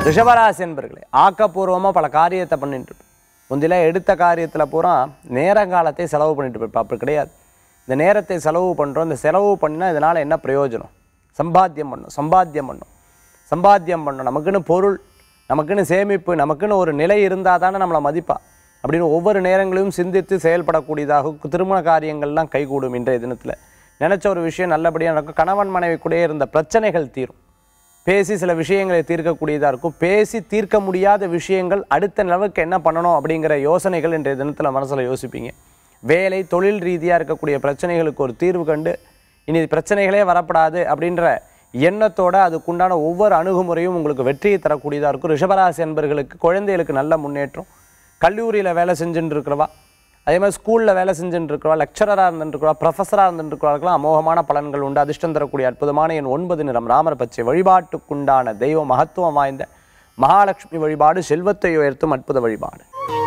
ரிஷபராசி என்பர்களே ஆக்கப்பூர்வமாக பல காரியத்தை பண்ணிட்டு இருப்பேன். முந்தில எடுத்த காரியத்தில் பூரா நேரங்காலத்தை செலவு பண்ணிட்டு இருப்பேன் அப்படி கிடையாது இந்த நேரத்தை செலவு பண்ணுறோம் இந்த செலவு பண்ணால் இதனால் என்ன பிரயோஜனம் சம்பாத்தியம் பண்ணும் சம்பாத்தியம் பண்ணும் சம்பாத்தியம் பண்ணும் நமக்குன்னு பொருள் நமக்குன்னு சேமிப்பு நமக்குன்னு ஒரு நிலை இருந்தால் தானே நம்மளை மதிப்பா அப்படின்னு ஒவ்வொரு நேரங்களையும் சிந்தித்து செயல்படக்கூடியதாக திருமண காரியங்கள்லாம் கைகூடும் இன்றைய தினத்தில் நினச்ச ஒரு விஷயம் நல்லபடியாக நடக்கும் கணவன் மனைவி கூடயே இருந்த பிரச்சனைகள் தீரும் பேசி சில விஷயங்களை தீர்க்கக்கூடியதாக இருக்கும் பேசி தீர்க்க முடியாத விஷயங்கள் அடுத்த லெவலுக்கு என்ன பண்ணணும் அப்படிங்கிற யோசனைகள் இன்றைய தினத்தில் மனசில் யோசிப்பீங்க வேலை தொழில் ரீதியாக இருக்கக்கூடிய பிரச்சனைகளுக்கு ஒரு தீர்வு கண்டு இனி பிரச்சனைகளே வரப்படாது அப்படின்ற எண்ணத்தோட அதுக்குண்டான ஒவ்வொரு அணுகுமுறையும் உங்களுக்கு வெற்றியை தரக்கூடியதாக இருக்கும் ரிஷபராசி என்பர்களுக்கு குழந்தைகளுக்கு நல்ல முன்னேற்றம் கல்லூரியில் வேலை செஞ்சுட்டு இருக்கிறவா அதே மாதிரி ஸ்கூலில் வேலை செஞ்சுட்டு இருக்கிறவா லெக்சரராக இருந்துருக்கிறவா ப்ரொஃபஸராக இருந்துருக்கிறவர்களுக்கெல்லாம் அமோகமான பலன்கள் உண்டு அதிர்ஷ்டம் தரக்கூடிய அற்புதமான என் ஒன்பது நிறம் ராமர் பச்சை வழிபாட்டுக்குண்டான தெய்வ மகத்துவம் வாய்ந்த மகாலட்சுமி வழிபாடு செல்வத்தை உயர்த்தும் அற்புத வழிபாடு